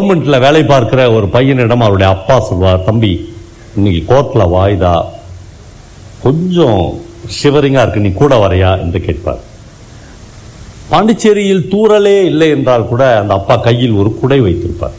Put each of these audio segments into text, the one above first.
கவர்மெண்ட்ல வேலை பார்க்கிற ஒரு பையனிடம் அவருடைய அப்பா சொல்வார் தம்பி இன்னைக்கு கோர்ட்ல வாய்தா கொஞ்சம் ஷிவரிங்கா இருக்கு நீ கூட வரையா என்று கேட்பார் பாண்டிச்சேரியில் தூறலே இல்லை என்றால் கூட அந்த அப்பா கையில் ஒரு குடை வைத்திருப்பார்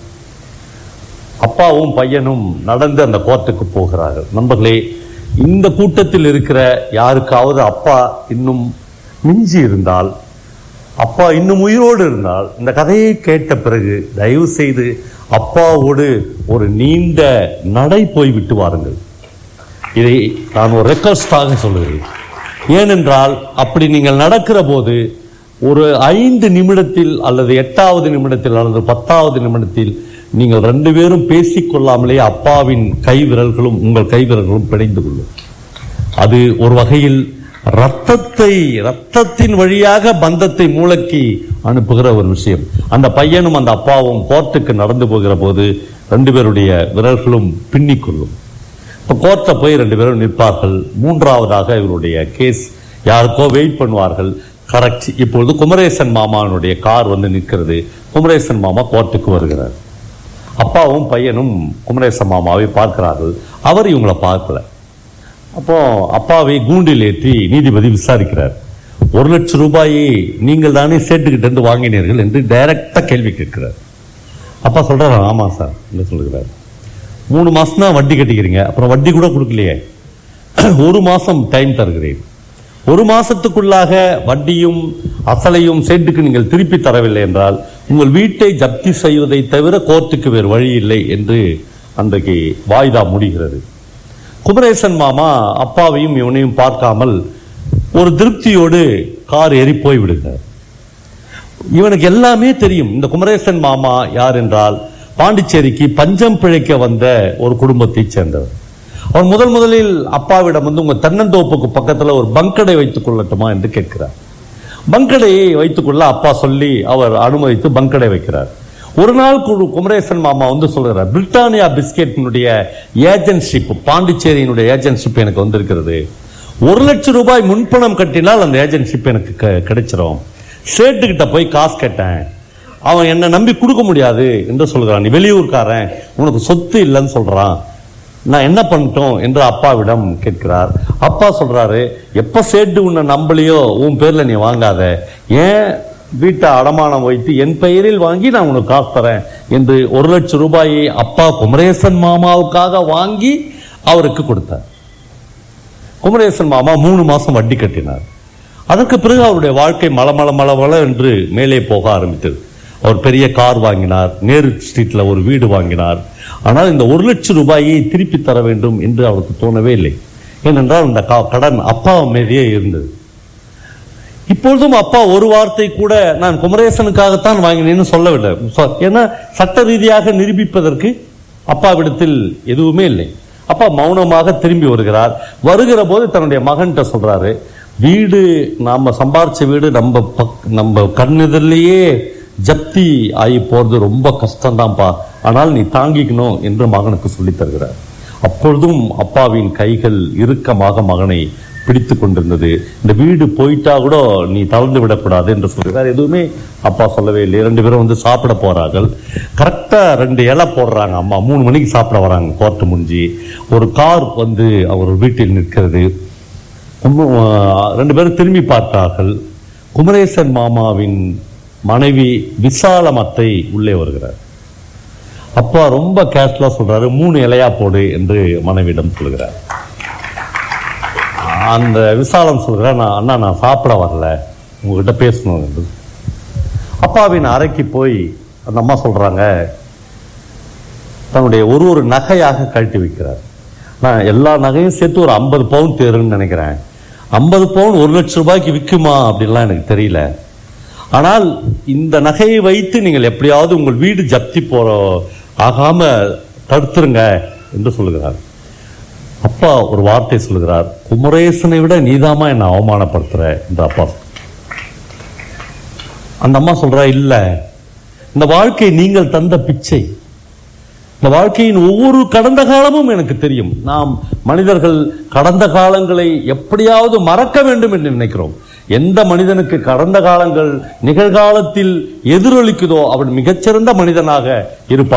அப்பாவும் பையனும் நடந்து அந்த கோர்ட்டுக்கு போகிறார்கள் நண்பர்களே இந்த கூட்டத்தில் இருக்கிற யாருக்காவது அப்பா இன்னும் மிஞ்சி இருந்தால் அப்பா இன்னும் உயிரோடு இருந்தால் இந்த கதையை கேட்ட பிறகு தயவு செய்து அப்பாவோடு ஒரு நீண்ட நடை போய் விட்டு வாருங்கள் இதை நான் ஒரு ரெக்வஸ்டாக சொல்லுகிறேன் ஏனென்றால் அப்படி நீங்கள் நடக்கிற போது ஒரு ஐந்து நிமிடத்தில் அல்லது எட்டாவது நிமிடத்தில் அல்லது பத்தாவது நிமிடத்தில் நீங்கள் ரெண்டு பேரும் பேசிக்கொள்ளாமலே அப்பாவின் கை விரல்களும் உங்கள் கை விரல்களும் பிணைந்து கொள்ளும் அது ஒரு வகையில் ரத்தத்தை ரத்தத்தின் வழியாக பந்தத்தை மூளைக்கு அனுப்புகிற ஒரு விஷயம் அந்த பையனும் அந்த அப்பாவும் கோர்ட்டுக்கு நடந்து போகிற போது ரெண்டு பேருடைய விரல்களும் பின்னிக்கொள்ளும் இப்போ கோர்ட்டை போய் ரெண்டு பேரும் நிற்பார்கள் மூன்றாவதாக இவருடைய கேஸ் யாருக்கோ வெயிட் பண்ணுவார்கள் கரெக்ட் இப்பொழுது குமரேசன் மாமானுடைய கார் வந்து நிற்கிறது குமரேசன் மாமா கோர்ட்டுக்கு வருகிறார் அப்பாவும் பையனும் குமரேசன் மாமாவை பார்க்கிறார்கள் அவர் இவங்களை பார்க்கல அப்போ அப்பாவை கூண்டில் ஏற்றி நீதிபதி விசாரிக்கிறார் ஒரு லட்சம் ரூபாயை நீங்கள் தானே சேட்டுக்கிட்ட இருந்து வாங்கினீர்கள் என்று டைரக்டா கேள்வி கேட்கிறார் அப்பா சொல்றாரு ஆமா சார் என்று சொல்கிறார் மூணு மாசம் தான் வட்டி கட்டிக்கிறீங்க அப்புறம் வட்டி கூட கொடுக்கலையே ஒரு மாசம் டைம் தருகிறேன் ஒரு மாசத்துக்குள்ளாக வட்டியும் அசலையும் சேட்டுக்கு நீங்கள் திருப்பி தரவில்லை என்றால் உங்கள் வீட்டை ஜப்தி செய்வதை தவிர கோர்ட்டுக்கு வேறு வழி இல்லை என்று அன்றைக்கு வாய்தா முடிகிறது குமரேசன் மாமா அப்பாவையும் இவனையும் பார்க்காமல் ஒரு திருப்தியோடு கார் ஏறி போய் விடுகிறார் இவனுக்கு எல்லாமே தெரியும் இந்த குமரேசன் மாமா யார் என்றால் பாண்டிச்சேரிக்கு பஞ்சம் பிழைக்க வந்த ஒரு குடும்பத்தைச் சேர்ந்தவர் அவர் முதல் முதலில் அப்பாவிடம் வந்து உங்க தென்னந்தோப்புக்கு பக்கத்துல ஒரு பங்கடை வைத்துக் கொள்ளட்டுமா என்று கேட்கிறார் பங்கடையை வைத்துக்கொள்ள அப்பா சொல்லி அவர் அனுமதித்து பங்கடை வைக்கிறார் ஒரு நாள் கு- குமரேசன் மாமா வந்து சொல்கிறார் பிரிட்டானியா பிஸ்கெட்டினுடைய ஏஜென்ட்ஷிப் பாண்டிச்சேரியினுடைய ஏஜென்ட்ஷிப் எனக்கு வந்திருக்கிறது ஒரு லட்சம் ரூபாய் முன்பணம் கட்டினால் அந்த ஏஜென்ட்ஷிப் எனக்கு க- கிடைச்சிரும் சேட்டுக்கிட்ட போய் காசு கேட்டேன் அவன் என்ன நம்பி கொடுக்க முடியாது என்று சொல்கிறான் நீ வெளியூர்காரன் உனக்கு சொத்து இல்லைன்னு சொல்றான் நான் என்ன பண்ணட்டும் என்று அப்பாவிடம் கேட்கிறார் அப்பா சொல்றாரு எப்ப சேட்டு உன்னை நம்பலையோ உன் பேர்ல நீ வாங்காத ஏன் வீட்டை அடமானம் வைத்து என் பெயரில் வாங்கி நான் உனக்கு காசு தரேன் என்று ஒரு லட்சம் ரூபாயை அப்பா குமரேசன் மாமாவுக்காக வாங்கி அவருக்கு கொடுத்தார் குமரேசன் மாமா மூணு மாசம் வட்டி கட்டினார் அதற்கு பிறகு அவருடைய வாழ்க்கை மலமள மலமள என்று மேலே போக ஆரம்பித்தது அவர் பெரிய கார் வாங்கினார் நேரு ஸ்ட்ரீட்ல ஒரு வீடு வாங்கினார் ஆனால் இந்த ஒரு லட்சம் ரூபாயை திருப்பி தர வேண்டும் என்று அவருக்கு தோணவே இல்லை ஏனென்றால் இந்த கா- கடன் அப்பா மீதே இருந்தது இப்பொழுதும் அப்பா ஒரு வார்த்தை கூட நான் குமரேசனுக்காகத்தான் வாங்கினேன்னு சொல்லவில்லை சொ- ஏன்னா சட்ட ரீதியாக நிரூபிப்பதற்கு அப்பாவிடத்தில் எதுவுமே இல்லை அப்பா மௌனமாக திரும்பி வருகிறார் வருகிற போது தன்னுடைய மகன்கிட்ட சொல்றாரு வீடு நாம சம்பாரிச்ச வீடு நம்ம பக்- நம்ம கண்ணெதிரிலேயே ஜப்தி ஆகி போறது ரொம்ப கஷ்டம்தான்ப்பா ஆனால் நீ தாங்கிக்கணும் என்று மகனுக்கு சொல்லித் தருகிறார் அப்பொழுதும் அப்பாவின் கைகள் இறுக்கமாக மகனை பிடித்து கொண்டிருந்தது இந்த வீடு போயிட்டா கூட நீ தளர்ந்து விடக்கூடாது என்று சொல்கிறார் எதுவுமே அப்பா சொல்லவே இல்லை ரெண்டு பேரும் வந்து சாப்பிட போறார்கள் கரெக்டா ரெண்டு இலை போடுறாங்க அம்மா மூணு மணிக்கு சாப்பிட வராங்க கோர்ட்டு முடிஞ்சு ஒரு கார் வந்து அவர் வீட்டில் நிற்கிறது இன்னும், ஆ, ரெண்டு பேரும் திரும்பி பார்த்தார்கள் குமரேசன் மாமாவின் மனைவி விசாலமத்தை உள்ளே வருகிறார் அப்பா ரொம்ப கேஷ்லா சொல்றாரு மூணு இலையா போடு என்று மனைவியிடம் சொல்கிறார் அந்த விசாலம் சொல்கிறார் நான் அண்ணா நான் சாப்பிட வரல உங்ககிட்ட பேசணும் என்று அப்பாவின் அறைக்கு போய் அந்த அம்மா சொல்றாங்க தன்னுடைய ஒரு ஒரு நகையாக கழட்டி வைக்கிறார் நான் எல்லா நகையும் சேர்த்து ஒரு ஐம்பது பவுன் தேருன்னு நினைக்கிறேன் ஐம்பது பவுன் ஒரு லட்சம் ரூபாய்க்கு விற்குமா அப்படின்லாம் எனக்கு தெரியல ஆனால் இந்த நகையை வைத்து நீங்கள் எப்படியாவது உங்கள் வீடு ஜப்தி போற ஆகாம தடுத்துருங்க என்று சொல்லுகிறார் அப்பா ஒரு வார்த்தை சொல்லுகிறார் குமரேசனை விட நீதாமா என்னை அவமானப்படுத்துற என்று அப்பா அந்த அம்மா சொல்றா இல்ல இந்த வாழ்க்கை நீங்கள் தந்த பிச்சை இந்த வாழ்க்கையின் ஒவ்வொரு கடந்த காலமும் எனக்கு தெரியும் நாம் மனிதர்கள் கடந்த காலங்களை எப்படியாவது மறக்க வேண்டும் என்று நினைக்கிறோம் எந்த மனிதனுக்கு கடந்த காலங்கள் நிகழ்காலத்தில் எதிரொலிக்குதோ அவன் மிகச்சிறந்த மனிதனாக இருப்பான்